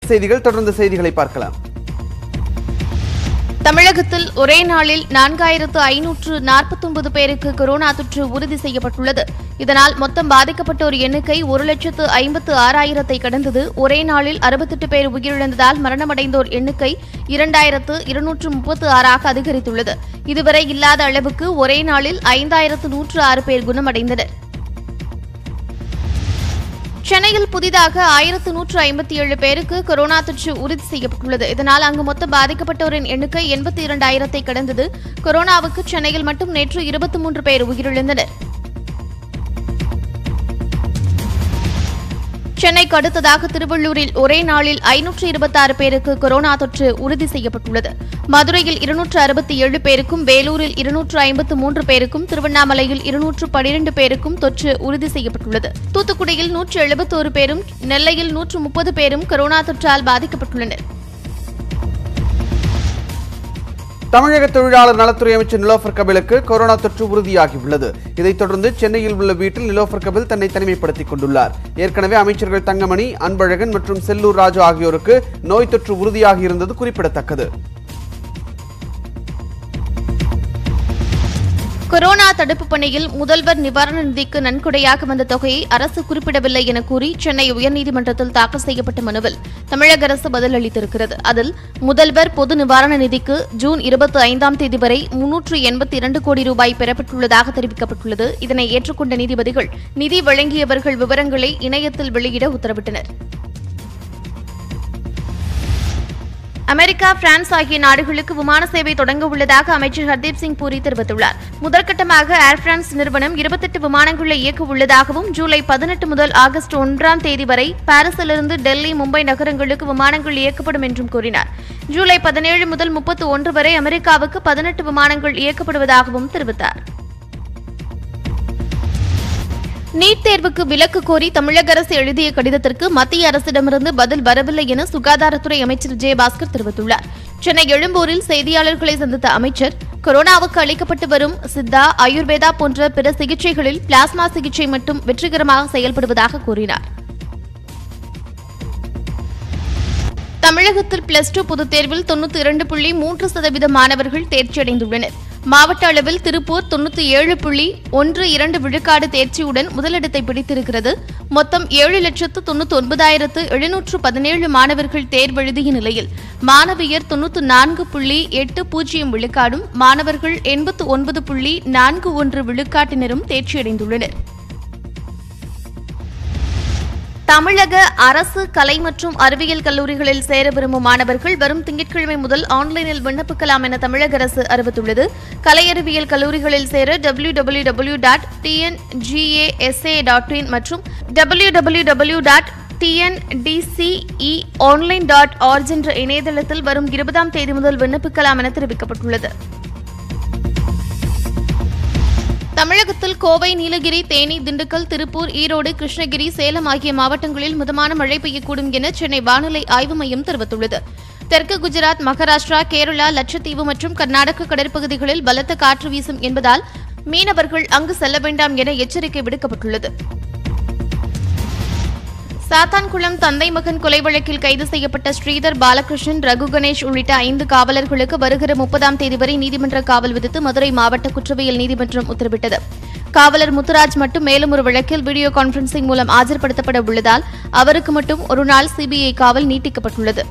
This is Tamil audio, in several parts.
செய்திகள் தொடர்ந்து செய்திகளை பார்க்கலாம் தமிழகத்தில் ஒரே நாளில் நான்காயிரத்து ஐநூற்று நாற்பத்தொன்பது பேருக்கு கொரோனா தொற்று உறுதி செய்யப்பட்டுள்ளது இதனால் மொத்தம் பாதிக்கப்பட்டோர் எண்ணிக்கை ஒரு லட்சத்து ஐம்பத்து ஆறாயிரத்தை கடந்தது ஒரே நாளில் அறுபத்தெட்டு பேர் உயிரிழந்ததால் மரணமடைந்தோர் எண்ணிக்கை இரண்டாயிரத்து இருநூற்று முப்பத்து ஆறாக அதிகரித்துள்ளது இதுவரை இல்லாத அளவுக்கு ஒரே நாளில் ஐந்தாயிரத்து நூற்று ஆறு பேர் குணமடைந்தனர் சென்னையில் புதிதாக ஆயிரத்து நூற்று ஐம்பத்தி ஏழு பேருக்கு கொரோனா தொற்று உறுதி செய்யப்பட்டுள்ளது இதனால் அங்கு மொத்தம் பாதிக்கப்பட்டோரின் எண்ணிக்கை எண்பத்தி இரண்டாயிரத்தை கடந்தது கொரோனாவுக்கு சென்னையில் மட்டும் நேற்று இருபத்தி மூன்று பேர் உயிரிழந்தனர் சென்னைக்கு அடுத்ததாக திருவள்ளூரில் ஒரே நாளில் ஐநூற்று இருபத்தாறு பேருக்கு கொரோனா தொற்று உறுதி செய்யப்பட்டுள்ளது மதுரையில் இருநூற்று அறுபத்தி ஏழு பேருக்கும் வேலூரில் இருநூற்று ஐம்பத்து மூன்று பேருக்கும் திருவண்ணாமலையில் இருநூற்று பனிரெண்டு பேருக்கும் தொற்று உறுதி செய்யப்பட்டுள்ளது தூத்துக்குடியில் நூற்று எழுபத்தோரு பேரும் நெல்லையில் நூற்று முப்பது பேரும் கொரோனா தொற்றால் பாதிக்கப்பட்டுள்ளனர் தமிழக தொழிலாளர் நலத்துறை அமைச்சர் நிலோஃபர் கபிலுக்கு கொரோனா தொற்று உறுதியாகியுள்ளது இதைத் தொடர்ந்து சென்னையில் உள்ள வீட்டில் நிலோஃபர் கபில் தன்னை தனிமைப்படுத்திக் கொண்டுள்ளார் ஏற்கனவே அமைச்சர்கள் தங்கமணி அன்பழகன் மற்றும் செல்லூர் ராஜு ஆகியோருக்கு நோய் தொற்று உறுதியாகியிருந்தது குறிப்பிடத்தக்கது கொரோனா தடுப்பு பணியில் முதல்வர் நிவாரண நிதிக்கு நன்கொடையாக வந்த தொகையை அரசு குறிப்பிடவில்லை என கூறி சென்னை உயர்நீதிமன்றத்தில் தாக்கல் செய்யப்பட்ட மனுவில் தமிழக அரசு பதிலளித்திருக்கிறது அதில் முதல்வர் பொது நிவாரண நிதிக்கு ஜூன் இருபத்தி ஐந்தாம் தேதி வரை முன்னூற்று எண்பத்தி இரண்டு கோடி ரூபாய் பெறப்பட்டுள்ளதாக தெரிவிக்கப்பட்டுள்ளது இதனை ஏற்றுக்கொண்ட நீதிபதிகள் நிதி வழங்கியவர்கள் விவரங்களை இணையத்தில் வெளியிட உத்தரவிட்டனர் அமெரிக்கா பிரான்ஸ் ஆகிய நாடுகளுக்கு விமான சேவை தொடங்க உள்ளதாக அமைச்சர் ஹர்தீப் சிங் பூரி தெரிவித்துள்ளார் முதற்கட்டமாக ஏர் பிரான்ஸ் நிறுவனம் இருபத்தெட்டு விமானங்களை இயக்க உள்ளதாகவும் ஜூலை பதினெட்டு முதல் ஆகஸ்ட் ஒன்றாம் தேதி வரை பாரிஸிலிருந்து டெல்லி மும்பை நகரங்களுக்கு விமானங்கள் இயக்கப்படும் என்றும் கூறினார் ஜூலை பதினேழு முதல் முப்பத்து ஒன்று வரை அமெரிக்காவுக்கு பதினெட்டு விமானங்கள் இயக்கப்படுவதாகவும் தெரிவித்தார் நீட் தேர்வுக்கு விலக்கு கோரி தமிழக அரசு எழுதிய கடிதத்திற்கு மத்திய அரசிடமிருந்து பதில் வரவில்லை என சுகாதாரத்துறை அமைச்சர் விஜயபாஸ்கர் தெரிவித்துள்ளார் சென்னை எழும்பூரில் செய்தியாளர்களை சந்தித்த அமைச்சர் கொரோனாவுக்கு அளிக்கப்பட்டு வரும் சித்தா ஆயுர்வேதா போன்ற பிற சிகிச்சைகளில் பிளாஸ்மா சிகிச்சை மட்டும் வெற்றிகரமாக செயல்படுவதாக கூறினார் தமிழகத்தில் பிளஸ் டூ பொதுத் தேர்வில் தொண்ணூற்றி இரண்டு புள்ளி மூன்று சதவீத மாணவர்கள் தேர்ச்சியடைந்துள்ளனர் மாவட்ட அளவில் திருப்பூர் தொண்ணூற்றி ஏழு புள்ளி ஒன்று இரண்டு விழுக்காடு தேர்ச்சியுடன் முதலிடத்தை பிடித்திருக்கிறது மொத்தம் ஏழு லட்சத்து தொண்ணூற்றி ஒன்பதாயிரத்து எழுநூற்று பதினேழு மாணவர்கள் தேர்வெழுதிய நிலையில் மாணவியர் தொண்ணூற்று நான்கு புள்ளி எட்டு பூஜ்ஜியம் விழுக்காடும் மாணவர்கள் எண்பத்து ஒன்பது புள்ளி நான்கு ஒன்று விழுக்காட்டினரும் தேர்ச்சியடைந்துள்ளனர் தமிழக அரசு கலை மற்றும் அறிவியல் கல்லூரிகளில் சேர விரும்பும் மாணவர்கள் வரும் திங்கட்கிழமை முதல் ஆன்லைனில் விண்ணப்பிக்கலாம் என தமிழக அரசு அறிவித்துள்ளது கலை அறிவியல் கல்லூரிகளில் சேர W W W dot TNGASA dot in மற்றும் W W W dot TNDCE online dot org என்ற இணையதளத்தில் வரும் இருபதாம் தேதி முதல் விண்ணப்பிக்கலாம் என தெரிவிக்கப்பட்டுள்ளது தமிழகத்தில் கோவை நீலகிரி தேனி திண்டுக்கல் திருப்பூர் ஈரோடு கிருஷ்ணகிரி சேலம் ஆகிய மாவட்டங்களில் மிதமான மழை பெய்யக்கூடும் என சென்னை வானிலை ஆய்வு மையம் தெரிவித்துள்ளது தெற்கு குஜராத் மகாராஷ்டிரா கேரளா லட்சத்தீவு மற்றும் கர்நாடக கடற்பகுதிகளில் பலத்த காற்று வீசும் என்பதால் மீனவர்கள் அங்கு செல்ல வேண்டாம் என எச்சரிக்கை விடுக்கப்பட்டுள்ளது சாத்தான்குளம் தந்தை மகன் கொலை வழக்கில் கைது செய்யப்பட்ட ஸ்ரீதர் பாலகிருஷ்ணன் ரகு கணேஷ் உள்ளிட்ட ஐந்து காவலர்களுக்கு வருகிற முப்பதாம் தேதி வரை நீதிமன்ற காவல் விதித்து மதுரை மாவட்ட குற்றவியல் நீதிமன்றம் உத்தரவிட்டது காவலர் முத்துராஜ் மட்டும் மேலும் ஒரு வழக்கில் வீடியோ கான்பரன்சிங் மூலம் ஆஜர்படுத்தப்பட உள்ளதால் அவருக்கு மட்டும் ஒரு நாள் சிபிஐ காவல் நீட்டிக்கப்பட்டுள்ளது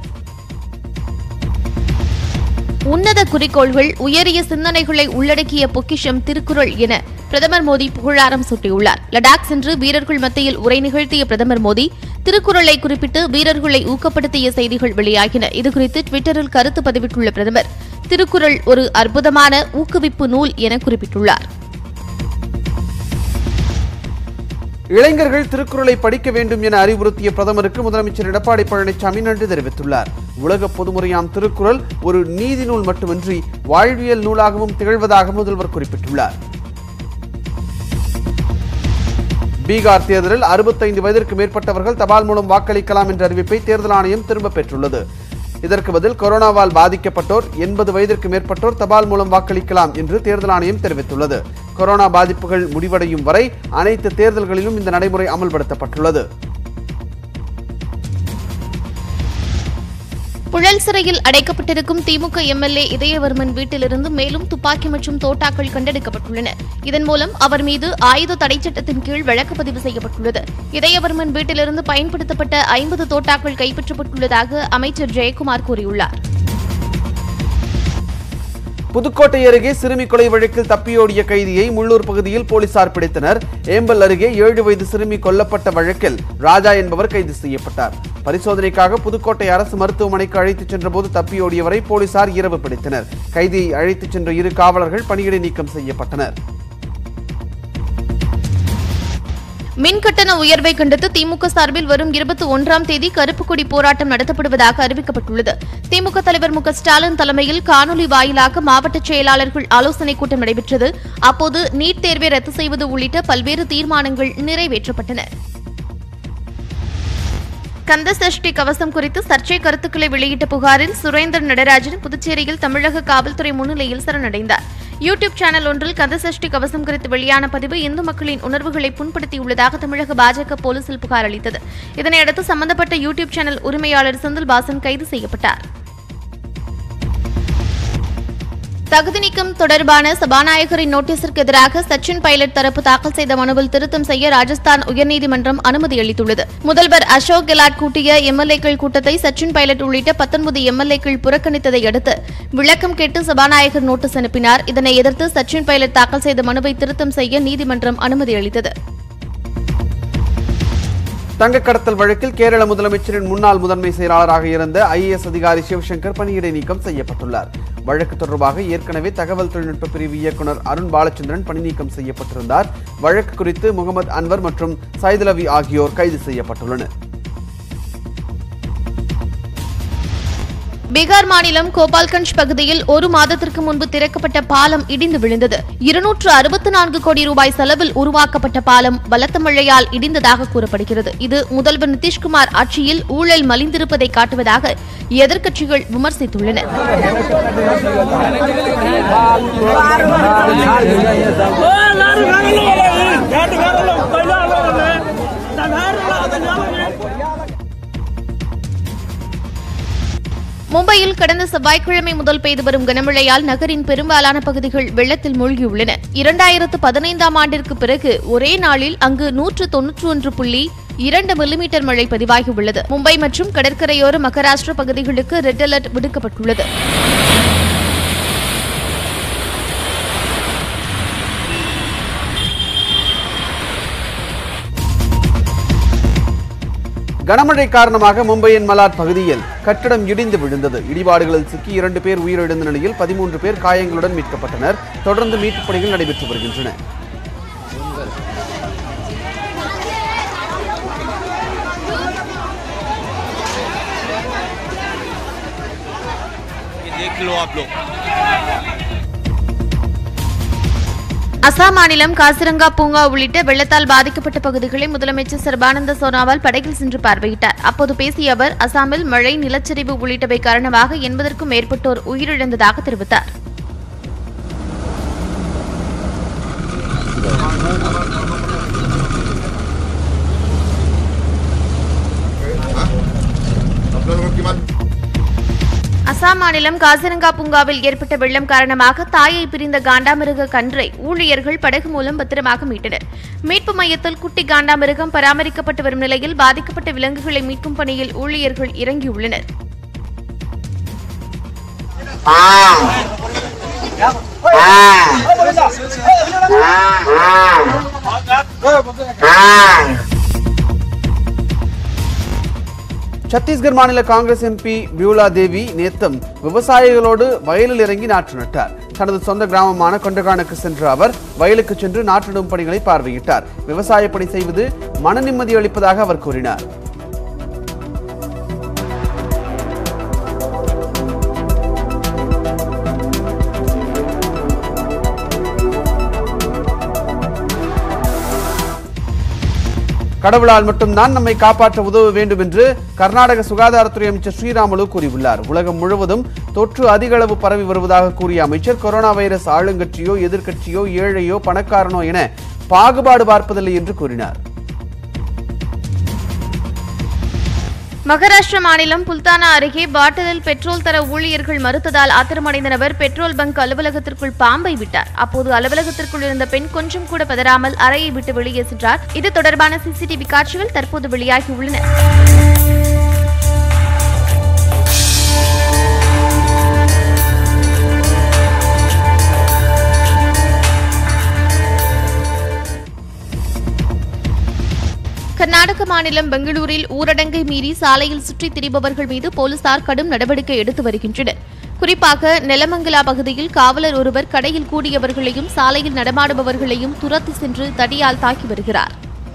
உன்னத குறிக்கோள்கள் உயரிய சிந்தனைகளை உள்ளடக்கிய பொக்கிஷம் திருக்குறள் என பிரதமர் மோடி புகழாரம் சூட்டியுள்ளார் லடாக் சென்று வீரர்கள் மத்தியில் உரை நிகழ்த்திய பிரதமர் மோடி திருக்குறளை குறிப்பிட்டு வீரர்களை ஊக்கப்படுத்திய செய்திகள் வெளியாகின இதுகுறித்து டுவிட்டரில் கருத்து பதிவிட்டுள்ள பிரதமர் திருக்குறள் ஒரு அற்புதமான ஊக்குவிப்பு நூல் என குறிப்பிட்டுள்ளார் இளைஞர்கள் திருக்குறளை படிக்க வேண்டும் என அறிவுறுத்திய பிரதமருக்கு முதலமைச்சர் எடப்பாடி பழனிசாமி நன்றி தெரிவித்துள்ளார் உலக பொதுமுறையாம் திருக்குறள் ஒரு நீதி நூல் மட்டுமின்றி வாழ்வியல் நூலாகவும் திகழ்வதாக முதல்வர் குறிப்பிட்டுள்ளார் பீகார் தேர்தலில் அறுபத்தைந்து வயதிற்கு மேற்பட்டவர்கள் தபால் மூலம் வாக்களிக்கலாம் என்ற அறிவிப்பை தேர்தல் ஆணையம் திரும்பப் பெற்றுள்ளது இதற்கு பதில் கொரோனாவால் பாதிக்கப்பட்டோர் எண்பது வயதிற்கு மேற்பட்டோர் தபால் மூலம் வாக்களிக்கலாம் என்று தேர்தல் ஆணையம் தெரிவித்துள்ளது கொரோனா பாதிப்புகள் முடிவடையும் வரை அனைத்து தேர்தல்களிலும் இந்த நடைமுறை அமல்படுத்தப்பட்டுள்ளது புழல் சிறையில் அடைக்கப்பட்டிருக்கும் திமுக எம்எல்ஏ இதயவர்மன் வீட்டிலிருந்து மேலும் துப்பாக்கி மற்றும் தோட்டாக்கள் கண்டெடுக்கப்பட்டுள்ளன இதன் மூலம் அவர் மீது ஆயுத தடை சட்டத்தின் கீழ் வழக்கு பதிவு செய்யப்பட்டுள்ளது இதயவர்மன் வீட்டிலிருந்து பயன்படுத்தப்பட்ட ஐம்பது தோட்டாக்கள் கைப்பற்றப்பட்டுள்ளதாக அமைச்சர் ஜெயக்குமார் கூறியுள்ளார் புதுக்கோட்டை அருகே சிறுமி கொலை வழக்கில் தப்பியோடிய கைதியை முள்ளூர் பகுதியில் போலீசார் பிடித்தனர் ஏம்பல் அருகே ஏழு வயது சிறுமி கொல்லப்பட்ட வழக்கில் ராஜா என்பவர் கைது செய்யப்பட்டார் பரிசோதனைக்காக புதுக்கோட்டை அரசு மருத்துவமனைக்கு அழைத்துச் சென்றபோது தப்பியோடியவரை போலீசார் இரவு பிடித்தனர் கைதியை அழைத்துச் சென்ற இரு காவலர்கள் பணியிடை நீக்கம் செய்யப்பட்டனர் மின் கட்டண உயர்வை கண்டித்து திமுக சார்பில் வரும் இருபத்தி ஒன்றாம் தேதி கருப்பு கொடி போராட்டம் நடத்தப்படுவதாக அறிவிக்கப்பட்டுள்ளது திமுக தலைவர் மு க ஸ்டாலின் தலைமையில் காணொலி வாயிலாக மாவட்ட செயலாளர்கள் ஆலோசனைக் கூட்டம் நடைபெற்றது அப்போது நீட் தேர்வை ரத்து செய்வது உள்ளிட்ட பல்வேறு தீர்மானங்கள் நிறைவேற்றப்பட்டன கந்த சஷ்டி கவசம் குறித்து சர்ச்சை கருத்துக்களை வெளியிட்ட புகாரில் சுரேந்தர் நடராஜன் புதுச்சேரியில் தமிழக காவல்துறை முன்னிலையில் சரணடைந்தார் யூடியூப் சேனல் ஒன்றில் கந்த சஷ்டி கவசம் குறித்து வெளியான பதிவு இந்து மக்களின் உணர்வுகளை புண்படுத்தியுள்ளதாக தமிழக பாஜக போலீசில் புகார் அளித்தது இதனையடுத்து சம்பந்தப்பட்ட யூடியூப் சேனல் உரிமையாளர் செந்தில் பாசன் கைது செய்யப்பட்டார் தகுதி நீக்கம் தொடர்பான சபாநாயகரின் நோட்டீஸிற்கு எதிராக சச்சின் பைலட் தரப்பு தாக்கல் செய்த மனுவில் திருத்தம் செய்ய ராஜஸ்தான் உயர்நீதிமன்றம் அனுமதி அளித்துள்ளது முதல்வர் அசோக் கெலாட் கூட்டிய எம்எல்ஏக்கள் கூட்டத்தை சச்சின் பைலட் உள்ளிட்ட பத்தொன்பது எம்எல்ஏக்கள் புறக்கணித்ததை அடுத்து விளக்கம் கேட்டு சபாநாயகர் நோட்டீஸ் அனுப்பினார் இதனை எதிர்த்து சச்சின் பைலட் தாக்கல் செய்த மனுவை திருத்தம் செய்ய நீதிமன்றம் அனுமதி அளித்தது தங்க கடத்தல் வழக்கில் கேரள முதலமைச்சரின் முன்னாள் முதன்மை செயலாளராக இருந்த ஐஏஎஸ் அதிகாரி சிவசங்கர் பணியிடை நீக்கம் செய்யப்பட்டுள்ளார் வழக்கு தொடர்பாக ஏற்கனவே தகவல் தொழில்நுட்ப பிரிவு இயக்குநர் அருண் பாலச்சந்திரன் பணி நீக்கம் செய்யப்பட்டிருந்தார் வழக்கு குறித்து முகமது அன்வர் மற்றும் சைதுலவி ஆகியோர் கைது செய்யப்பட்டுள்ளனர் பீகார் மாநிலம் கோபால்கஞ்ச் பகுதியில் ஒரு மாதத்திற்கு முன்பு திறக்கப்பட்ட பாலம் இடிந்து விழுந்தது இருநூற்று அறுபத்தி நான்கு கோடி ரூபாய் செலவில் உருவாக்கப்பட்ட பாலம் பலத்த மழையால் இடிந்ததாக கூறப்படுகிறது இது முதல்வர் நிதிஷ்குமார் ஆட்சியில் ஊழல் மலிந்திருப்பதை காட்டுவதாக எதிர்க்கட்சிகள் விமர்சித்துள்ளன மும்பையில் கடந்த செவ்வாய்க்கிழமை முதல் பெய்து வரும் கனமழையால் நகரின் பெரும்பாலான பகுதிகள் வெள்ளத்தில் மூழ்கியுள்ளன இரண்டாயிரத்து பதினைந்தாம் ஆண்டிற்கு பிறகு ஒரே நாளில் அங்கு நூற்று தொன்னூற்று ஒன்று புள்ளி இரண்டு மில்லிமீட்டர் மழை பதிவாகியுள்ளது மும்பை மற்றும் கடற்கரையோர மகாராஷ்டிரா பகுதிகளுக்கு ரெட் அலர்ட் விடுக்கப்பட்டுள்ளது கனமழை காரணமாக மும்பையின் மலாட் பகுதியில் கட்டடம் இடிந்து விழுந்தது இடிபாடுகளில் சிக்கி இரண்டு பேர் உயிரிழந்த நிலையில் பதிமூன்று பேர் காயங்களுடன் மீட்கப்பட்டனர் தொடர்ந்து மீட்புப் பணிகள் நடைபெற்று வருகின்றன ये देख लो आप लोग அசாம் மாநிலம் காசிரங்கா பூங்கா உள்ளிட்ட வெள்ளத்தால் பாதிக்கப்பட்ட பகுதிகளை முதலமைச்சர் சர்பானந்த சோனாவால் படகில் சென்று பார்வையிட்டார் அப்போது பேசிய அவர் அசாமில் மழை நிலச்சரிவு உள்ளிட்டவை காரணமாக எண்பதற்கும் மேற்பட்டோர் உயிரிழந்ததாக தெரிவித்தார் அசாம் மாநிலம் காசிரங்கா பூங்காவில் ஏற்பட்ட வெள்ளம் காரணமாக தாயை பிரிந்த காண்டாமிருக கன்றை ஊழியர்கள் படகு மூலம் பத்திரமாக மீட்டனர் மீட்பு மையத்தில் குட்டி காண்டாமிருகம் பராமரிக்கப்பட்டு வரும் நிலையில் பாதிக்கப்பட்ட விலங்குகளை மீட்கும் பணியில் ஊழியர்கள் இறங்கியுள்ளனர் சத்தீஸ்கர் மாநில காங்கிரஸ் எம்பி பியூலா தேவி நேத்தம் விவசாயிகளோடு வயலில் இறங்கி நாற்று நட்டார் தனது சொந்த கிராமமான கொண்டகானுக்கு சென்ற அவர் வயலுக்கு சென்று நாற்றிடும் பணிகளை பார்வையிட்டார் விவசாய பணி செய்வது மன நிம்மதி அளிப்பதாக அவர் கூறினார் கடவுளால் மட்டும்தான் நம்மை காப்பாற்ற உதவ வேண்டும் என்று கர்நாடக சுகாதாரத்துறை அமைச்சர் ஸ்ரீராமுலு கூறியுள்ளார் உலகம் முழுவதும் தொற்று அதிக அளவு பரவி வருவதாக கூறிய அமைச்சர் கொரோனா வைரஸ் ஆளுங்கட்சியோ எதிர்க்கட்சியோ ஏழையோ பணக்காரனோ என பாகுபாடு பார்ப்பதில்லை என்று கூறினார் மகாராஷ்டிர மாநிலம் புல்தானா அருகே பாட்டிலில் பெட்ரோல் தர ஊழியர்கள் மறுத்ததால் ஆத்திரமடைந்த நபர் பெட்ரோல் பங்க் அலுவலகத்திற்குள் பாம்பை விட்டார் அப்போது அலுவலகத்திற்குள் இருந்த பெண் கொஞ்சம் கூட பதறாமல் அறையை விட்டு வெளியே சென்றார் இது தொடர்பான சிசிடிவி காட்சிகள் தற்போது வெளியாகியுள்ளன கர்நாடக மாநிலம் பெங்களூரில் ஊரடங்கை மீறி சாலையில் சுற்றித் திரிபவர்கள் மீது போலீசார் கடும் நடவடிக்கை எடுத்து வருகின்றனர் குறிப்பாக நெலமங்கலா பகுதியில் காவலர் ஒருவர் கடையில் கூடியவர்களையும் சாலையில் நடமாடுபவர்களையும் துரத்தி சென்று தடியால் தாக்கி வருகிறார்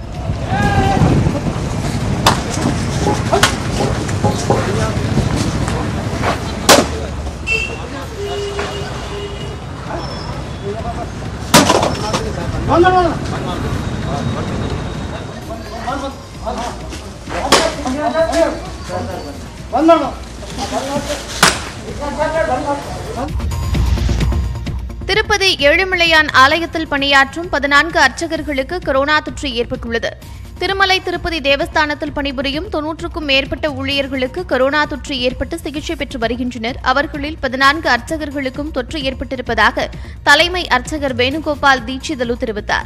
திருப்பதி ஏழுமலையான் ஆலயத்தில் பணியாற்றும் பதினான்கு அர்ச்சகர்களுக்கு கொரோனா தொற்று ஏற்பட்டுள்ளது திருமலை திருப்பதி தேவஸ்தானத்தில் பணிபுரியும் தொன்னூற்றுக்கும் மேற்பட்ட ஊழியர்களுக்கு கொரோனா தொற்று ஏற்பட்டு சிகிச்சை பெற்று வருகின்றனர் அவர்களில் பதினான்கு அர்ச்சகர்களுக்கும் தொற்று ஏற்பட்டிருப்பதாக தலைமை அர்ச்சகர் வேணுகோபால் தீட்சிதலு தெரிவித்தார்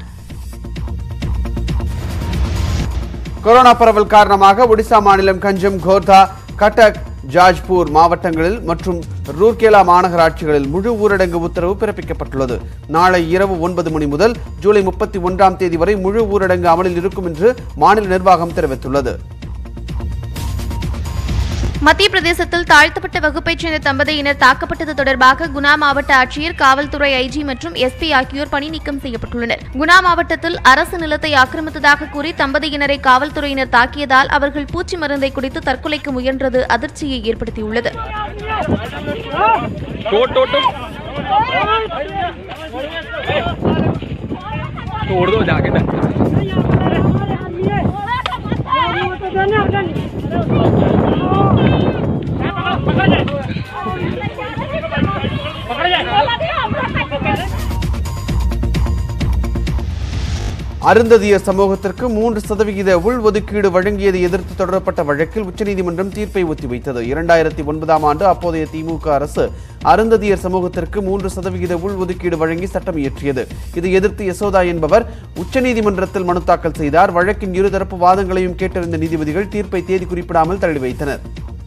கொரோனா பரவல் காரணமாக ஒடிசா மாநிலம் கஞ்சம் கோர்தா கட்டக் ஜாஜ்பூர் மாவட்டங்களில் மற்றும் ரூர்கேலா மாநகராட்சிகளில் முழு ஊரடங்கு உத்தரவு பிறப்பிக்கப்பட்டுள்ளது நாளை இரவு ஒன்பது மணி முதல் ஜூலை முப்பத்தி ஒன்றாம் தேதி வரை முழு ஊரடங்கு அமலில் இருக்கும் என்று மாநில நிர்வாகம் தெரிவித்துள்ளது மத்திய பிரதேசத்தில் தாழ்த்தப்பட்ட வகுப்பைச் சேர்ந்த தம்பதியினர் தாக்கப்பட்டது தொடர்பாக குணா மாவட்ட ஆட்சியர் காவல்துறை ஐஜி மற்றும் எஸ்பி ஆகியோர் பணி நீக்கம் செய்யப்பட்டுள்ளனர் குணா மாவட்டத்தில் அரசு நிலத்தை ஆக்கிரமித்ததாக கூறி தம்பதியினரை காவல்துறையினர் தாக்கியதால் அவர்கள் பூச்சி மருந்தை குடித்து தற்கொலைக்கு முயன்றது அதிர்ச்சியை ஏற்படுத்தியுள்ளது टोट टोट टोट तोड़ दो जाके ना அருந்ததியர் சமூகத்திற்கு மூன்று சதவிகித உள்ஒதுக்கீடு வழங்கியதை எதிர்த்து தொடரப்பட்ட வழக்கில் உச்சநீதிமன்றம் தீர்ப்பை ஒத்திவைத்தது இரண்டாயிரத்தி ஒன்பதாம் ஆண்டு அப்போதைய திமுக அரசு அருந்ததியர் சமூகத்திற்கு மூன்று சதவிகித உள்ஒதுக்கீடு வழங்கி சட்டம் இயற்றியது இதை எதிர்த்து யசோதா என்பவர் உச்சநீதிமன்றத்தில் மனு தாக்கல் செய்தார் வழக்கின் இருதரப்பு வாதங்களையும் கேட்டறிந்த நீதிபதிகள் தீர்ப்பை தேதி குறிப்பிடாமல் தள்ளி வைத்தனர்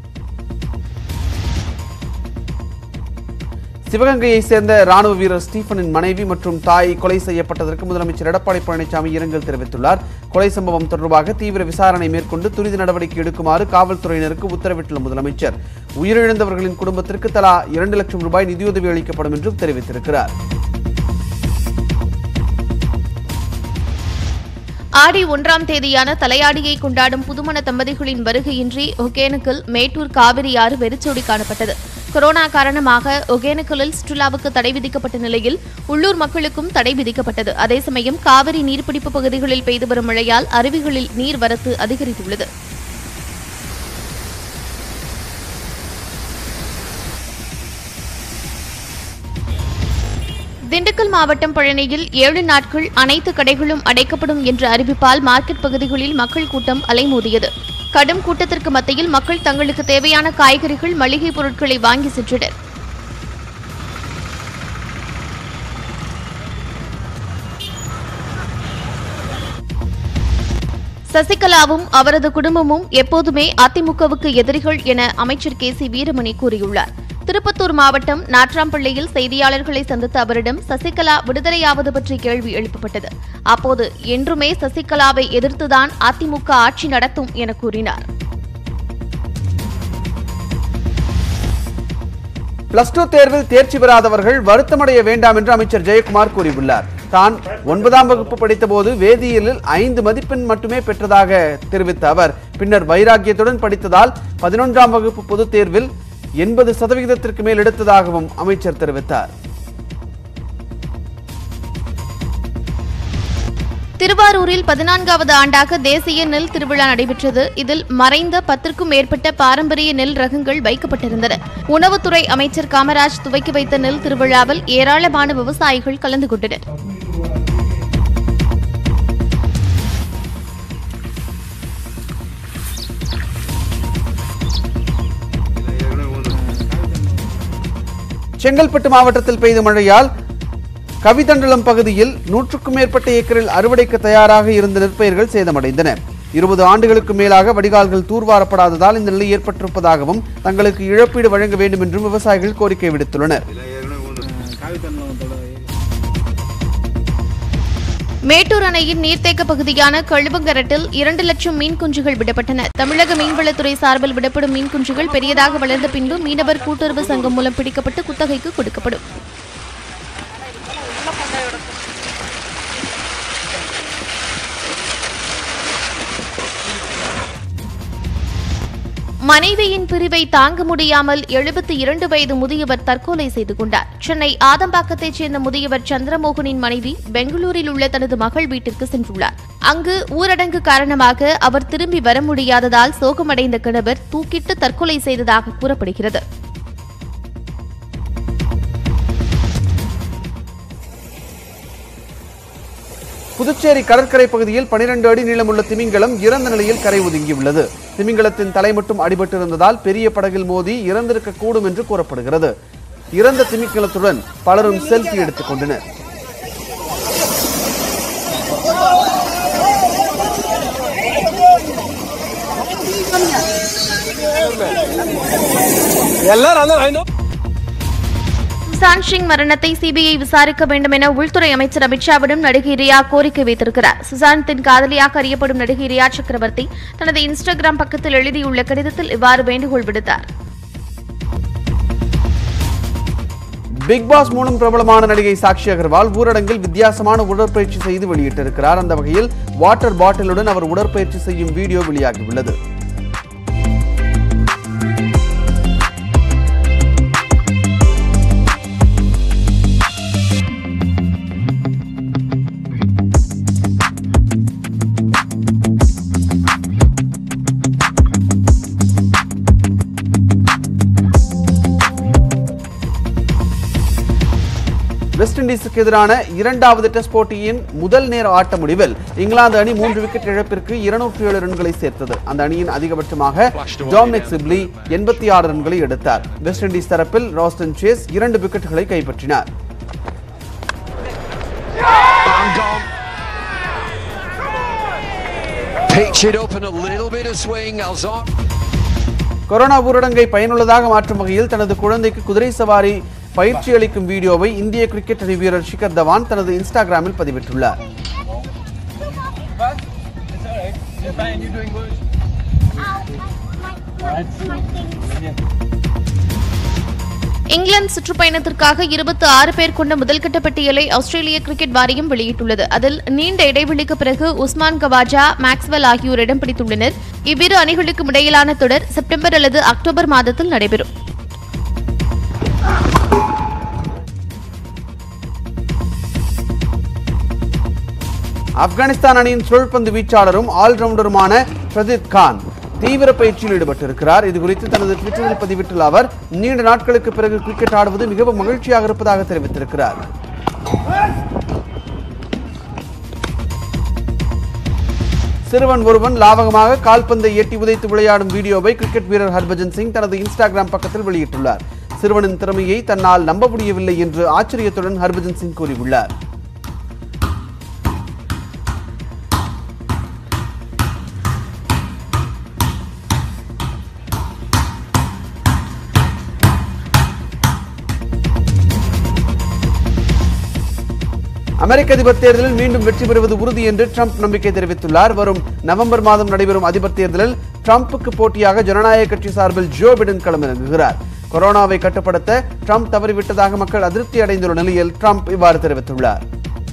சிவகங்கையை சேர்ந்த ராணுவ வீரர் ஸ்டீபனின் மனைவி மற்றும் தாய் கொலை செய்யப்பட்டதற்கு முதலமைச்சர் எடப்பாடி பழனிசாமி இரங்கல் தெரிவித்துள்ளார் கொலை சம்பவம் தொடர்பாக தீவிர விசாரணை மேற்கொண்டு துரித நடவடிக்கை எடுக்குமாறு காவல்துறையினருக்கு உத்தரவிட்டுள்ள முதலமைச்சர் உயிரிழந்தவர்களின் குடும்பத்திற்கு தலா இரண்டு லட்சம் ரூபாய் நிதியுதவி அளிக்கப்படும் என்றும் தெரிவித்திருக்கிறார் ஆடி ஒன்றாம் தேதியான தலையாடியை கொண்டாடும் புதுமண தம்பதிகளின் வருகையின்றி ஒகேனக்கல் மேட்டூர் காவிரி ஆறு வெறிச்சோடி காணப்பட்டது கொரோனா காரணமாக ஒகேனக்கலில் சுற்றுலாவுக்கு தடை விதிக்கப்பட்ட நிலையில் உள்ளூர் மக்களுக்கும் தடை விதிக்கப்பட்டது அதே சமயம் காவிரி நீர்பிடிப்பு பகுதிகளில் பெய்து வரும் மழையால் அருவிகளில் நீர்வரத்து அதிகரித்துள்ளது திண்டுக்கல் மாவட்டம் பழனியில் ஏழு நாட்கள் அனைத்து கடைகளும் அடைக்கப்படும் என்ற அறிவிப்பால் மார்க்கெட் பகுதிகளில் மக்கள் கூட்டம் அலைமோதியது கடும் கூட்டத்திற்கு மத்தியில் மக்கள் தங்களுக்கு தேவையான காய்கறிகள் மளிகை பொருட்களை வாங்கி சென்றனர் சசிகலாவும் அவரது குடும்பமும் எப்போதுமே அதிமுகவுக்கு எதிரிகள் என அமைச்சர் கே சி வீரமணி கூறியுள்ளார் திருப்பத்தூர் மாவட்டம் நாட்ராம்பள்ளியில் செய்தியாளர்களை சந்தித்த அவரிடம் சசிகலா விடுதலையாவது பற்றி கேள்வி எழுப்பப்பட்டது அப்போது என்றுமே சசிகலாவை எதிர்த்துதான் அதிமுக ஆட்சி நடத்தும் என கூறினார் பிளஸ் டூ தேர்வில் தேர்ச்சி பெறாதவர்கள் வருத்தமடைய வேண்டாம் என்று அமைச்சர் ஜெயக்குமார் கூறியுள்ளார் தான் ஒன்பதாம் வகுப்பு படித்தபோது வேதியியலில் ஐந்து மதிப்பெண் மட்டுமே பெற்றதாக தெரிவித்த அவர் பின்னர் வைராக்கியத்துடன் படித்ததால் பதினொன்றாம் வகுப்பு பொதுத் தேர்வில் எண்பது சதவிகிதத்திற்கு மேல் எடுத்ததாகவும் அமைச்சர் தெரிவித்தார் திருவாரூரில் பதினான்காவது ஆண்டாக தேசிய நெல் திருவிழா நடைபெற்றது இதில் மறைந்த பத்திற்கும் மேற்பட்ட பாரம்பரிய நெல் ரகங்கள் வைக்கப்பட்டிருந்தன உணவுத்துறை அமைச்சர் காமராஜ் துவக்கி வைத்த நெல் திருவிழாவில் ஏராளமான விவசாயிகள் கலந்து கொண்டனர் செங்கல்பட்டு மாவட்டத்தில் பெய்த மழையால் கவிதண்டலம் பகுதியில் நூற்றுக்கும் மேற்பட்ட ஏக்கரில் அறுவடைக்கு தயாராக இருந்த நெற்பயிர்கள் சேதமடைந்தன இருபது ஆண்டுகளுக்கு மேலாக வடிகால்கள் தூர்வாரப்படாததால் இந்த நிலை ஏற்பட்டிருப்பதாகவும் தங்களுக்கு இழப்பீடு வழங்க வேண்டும் என்றும் விவசாயிகள் கோரிக்கை விடுத்துள்ளனர் மேட்டூர் அணையின் நீர்த்தேக்க பகுதியான கழுவங்கரட்டில் இரண்டு லட்சம் மீன் குஞ்சுகள் விடப்பட்டன தமிழக மீன்வளத்துறை சார்பில் விடப்படும் மீன் குஞ்சுகள் பெரியதாக வளர்ந்த பின்பு மீனவர் கூட்டுறவு சங்கம் மூலம் பிடிக்கப்பட்டு குத்தகைக்கு கொடுக்கப்படும் மனைவியின் பிரிவை தாங்க முடியாமல் எழுபத்தி இரண்டு வயது முதியவர் தற்கொலை செய்து கொண்டார் சென்னை ஆதம்பாக்கத்தைச் சேர்ந்த முதியவர் சந்திரமோகனின் மனைவி பெங்களூரில் உள்ள தனது மகள் வீட்டிற்கு சென்றுள்ளார் அங்கு ஊரடங்கு காரணமாக அவர் திரும்பி வர முடியாததால் சோகமடைந்த கணவர் தூக்கிட்டு தற்கொலை செய்ததாக கூறப்படுகிறது புதுச்சேரி கடற்கரை பகுதியில் 12 அடி நீளமுள்ள திமிங்கலம் இறந்த நிலையில் கரை ஒதுங்கியுள்ளது திமிங்கலத்தின் தலை மட்டும் அடிபட்டிருந்ததால் பெரிய படகில் மோதி இறந்திருக்க கூடும் என்று கூறப்படுகிறது இறந்த திமிங்கலத்துடன் பலரும் செல்ஃபி எடுத்துக் கொண்டனர் ಎಲ್ಲರೂ ಅಂದ್ರೆ ಐನೂರು சுசாந்த் சிங் மரணத்தை சிபிஐ விசாரிக்க வேண்டும் என உள்துறை அமைச்சர் அமித்ஷாவிடம் நடிகை ரியா கோரிக்கை வைத்திருக்கிறார் சுசாந்தின் காதலியாக அறியப்படும் நடிகை ரியா சக்கரவர்த்தி தனது இன்ஸ்டாகிராம் பக்கத்தில் எழுதியுள்ள கடிதத்தில் இவ்வாறு வேண்டுகோள் விடுத்தார் பிக் பாஸ் மூலம் பிரபலமான நடிகை சாக்ஷி அகர்வால் ஊரடங்கில் வித்தியாசமான உடற்பயிற்சி செய்து வெளியிட்டிருக்கிறார் அந்த வகையில் வாட்டர் பாட்டிலுடன் அவர் உடற்பயிற்சி செய்யும் வீடியோ வெளியாகியுள்ளது வெஸ்ட் இண்டீஸுக்கு எதிரான இரண்டாவது டெஸ்ட் போட்டியின் முதல் நேர ஆட்ட முடிவில் இங்கிலாந்து அணி மூன்று விக்கெட் இழப்பிற்கு இருநூற்றி ஏழு ரன்களை சேர்த்தது அந்த அணியின் அதிகபட்சமாக டாமினிக் சிப்லி எண்பத்தி ஆறு ரன்களை எடுத்தார் வெஸ்ட் இண்டீஸ் தரப்பில் ராஸ்டன் சேஸ் இரண்டு விக்கெட்டுகளை கைப்பற்றினார் Bang gone. Pitch it up and a little bit of swing. Alzon. Corona ஊரடங்கை பயனுள்ளதாக மாற்றும் வகையில் தனது குழந்தைக்கு குதிரை சவாரி பயிற்சி அளிக்கும் வீடியோவை இந்திய கிரிக்கெட் அணி வீரர் ஷிகர் தவான் தனது இன்ஸ்டாகிராமில் பதிவிட்டுள்ளார் இங்கிலாந்து சுற்றுப்பயணத்திற்காக இருபத்தி ஆறு பேர் கொண்ட முதல்கட்ட பட்டியலை ஆஸ்திரேலிய கிரிக்கெட் வாரியம் வெளியிட்டுள்ளது அதில் நீண்ட இடைவெளிக்கு பிறகு உஸ்மான் கவாஜா மேக்ஸ்வெல் ஆகியோர் இடம் பிடித்துள்ளனர் இவ்விரு அணிகளுக்கும் இடையிலான தொடர் செப்டம்பர் அல்லது அக்டோபர் மாதத்தில் நடைபெறும் ஆப்கானிஸ்தான் அணியின் சுழற்பந்து வீச்சாளரும் ஆல்ரவுண்டருமான பிரதீப் கான் தீவிர பயிற்சியில் ஈடுபட்டிருக்கிறார் இது குறித்து தனது ட்விட்டரில் பதிவிட்டுள்ள அவர் நீண்ட நாட்களுக்கு பிறகு கிரிக்கெட் ஆடுவது மிகவும் மகிழ்ச்சியாக இருப்பதாக தெரிவித்திருக்கிறார் சிறுவன் ஒருவன் லாவகமாக கால்பந்தை எட்டி உதைத்து விளையாடும் வீடியோவை கிரிக்கெட் வீரர் ஹர்பஜன் சிங் தனது இன்ஸ்டாகிராம் பக்கத்தில் வெளியிட்டுள்ளார் சிறுவனின் திறமையை தன்னால் நம்ப முடியவில்லை என்று ஆச்சரியத்துடன் ஹர்பஜன் சிங் கூறியுள்ளார் அமெரிக்க அதிபர் தேர்தலில் மீண்டும் வெற்றி பெறுவது உறுதி என்று ட்ரம்ப் நம்பிக்கை தெரிவித்துள்ளார் வரும் நவம்பர் மாதம் நடைபெறும் அதிபர் தேர்தலில் ட்ரம்புக்கு போட்டியாக ஜனநாயக கட்சி சார்பில் ஜோ பிடன் களமிறங்குகிறார் கொரோனாவை கட்டுப்படுத்த ட்ரம்ப் தவறிவிட்டதாக மக்கள் அதிருப்தி அடைந்துள்ள நிலையில் ட்ரம்ப் இவ்வாறு தெரிவித்துள்ளார்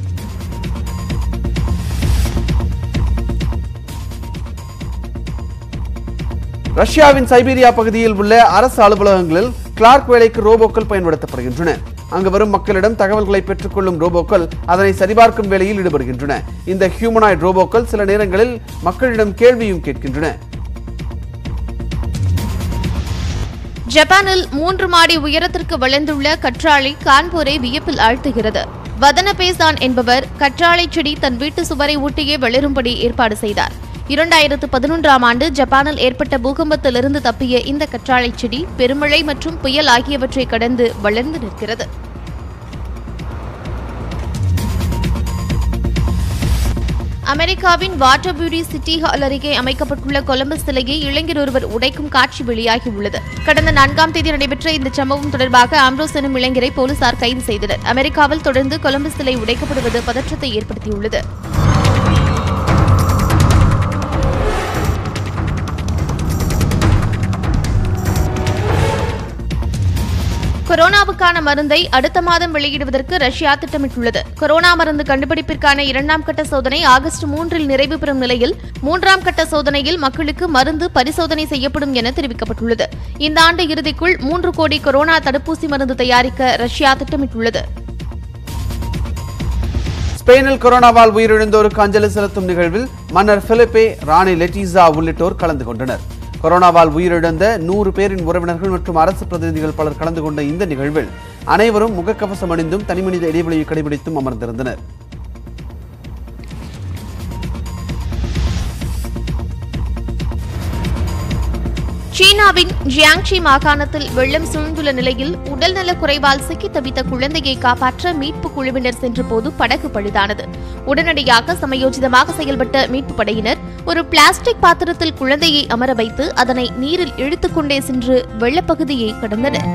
ரஷ்யாவின் சைபீரியா பகுதியில் உள்ள அரசு அலுவலகங்களில் கிளார்க் வேலைக்கு ரோபோக்கள் பயன்படுத்தப்படுகின்றன அங்கு வரும் மக்களிடம் தகவல்களை பெற்றுக்கொள்ளும் ரோபோக்கள் அதனை சரிபார்க்கும் வேலையில் ஈடுபடுகின்றன இந்த ஹியூமனாய்டு ரோபோக்கள் சில நேரங்களில் மக்களிடம் கேள்வியும் கேட்கின்றன ஜப்பானில் மூன்று மாடி உயரத்திற்கு வளர்ந்துள்ள கற்றாழை கான்பூரை வியப்பில் ஆழ்த்துகிறது வதன பேசான் என்பவர் கற்றாழை செடி தன் வீட்டு சுவரை ஒட்டியே வெளிரும்படி ஏற்பாடு செய்தார் இரண்டாயிரத்து பதினொன்றாம் ஆண்டு ஜப்பானில் ஏற்பட்ட பூகம்பத்திலிருந்து தப்பிய இந்த கற்றாழை செடி பெருமழை மற்றும் புயல் ஆகியவற்றை கடந்து வளர்ந்து நிற்கிறது அமெரிக்காவின் வாட்டர்பியூரி சிட்டி ஹால் அருகே அமைக்கப்பட்டுள்ள கொலம்பஸ் சிலையை இளைஞர் ஒருவர் உடைக்கும் காட்சி வெளியாகியுள்ளது கடந்த நான்காம் தேதி நடைபெற்ற இந்த சம்பவம் தொடர்பாக ஆம்ரோஸ் எனும் இளைஞரை போலீசார் கைது செய்தனர் அமெரிக்காவில் தொடர்ந்து கொலம்பஸ் சிலை உடைக்கப்படுவது பதற்றத்தை ஏற்படுத்தியுள்ளது கொரோனாவுக்கான மருந்தை அடுத்த மாதம் வெளியிடுவதற்கு ரஷ்யா திட்டமிட்டுள்ளது கொரோனா மருந்து கண்டுபிடிப்பிற்கான இரண்டாம் கட்ட சோதனை ஆகஸ்ட் மூன்றில் நிறைவு பெறும் நிலையில் மூன்றாம் கட்ட சோதனையில் மக்களுக்கு மருந்து பரிசோதனை செய்யப்படும் என தெரிவிக்கப்பட்டுள்ளது இந்த ஆண்டு இறுதிக்குள் மூன்று கோடி கொரோனா தடுப்பூசி மருந்து தயாரிக்க ரஷ்யா திட்டமிட்டுள்ளது ஸ்பெயினில் கொரோனாவால் உயிரிழந்தோருக்கு அஞ்சலி செலுத்தும் நிகழ்வில் மன்னர் பிலிப்பே ராணி லெட்டிசா உள்ளிட்டோர் கலந்து கொண்டனர் கொரோனாவால் உயிரிழந்த நூறு பேரின் உறவினர்கள் மற்றும் அரசு பிரதிநிதிகள் பலர் கலந்து கொண்ட இந்த நிகழ்வில் அனைவரும் முகக்கவசம் அணிந்தும் தனிமனித இடைவெளியை கடைபிடித்தும் அமர்ந்திருந்தனர் சீனாவின் ஜியாங்ஷி மாகாணத்தில் வெள்ளம் சூழ்ந்துள்ள நிலையில் உடல்நலக் குறைவால் சிக்கி தவித்த குழந்தையை காப்பாற்ற மீட்புக் குழுவினர் சென்றபோது படகு பழுதானது உடனடியாக சமயோஜிதமாக செயல்பட்ட மீட்புப் படையினர் ஒரு பிளாஸ்டிக் பாத்திரத்தில் குழந்தையை அமர வைத்து அதனை நீரில் இழுத்துக்கொண்டே சென்று வெள்ளப்பகுதியை கடந்தனர்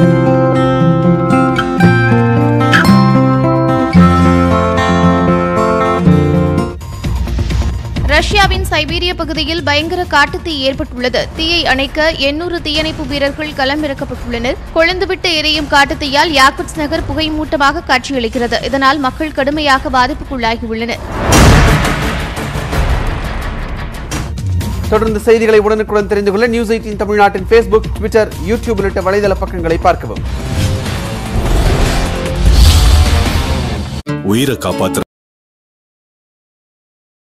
ரஷ்யாவின் சைபீரிய பகுதியில் பயங்கர காட்டுத்தீ ஏற்பட்டுள்ளது தீயை அணைக்க எண்ணூறு தீயணைப்பு வீரர்கள் களமிறக்கப்பட்டுள்ளனர் கொழுந்துவிட்டு எரியும் காட்டுத்தீயால் யாக்குட்ஸ் நகர் புகைமூட்டமாக காட்சியளிக்கிறது இதனால் மக்கள் கடுமையாக பாதிப்புக்குள்ளாகியுள்ளனர் தொடர்ந்து செய்திகளை உடனுக்குடன் தெரிந்து கொள்ள நியூஸ் எயிட்டின் தமிழ்நாட்டின் ஃபேஸ்புக் ட்விட்டர் யூடியூப் உள்ளிட்ட வலைதள பக்கங்களை பார்க்கவும் உயிரை காப்பாத்துற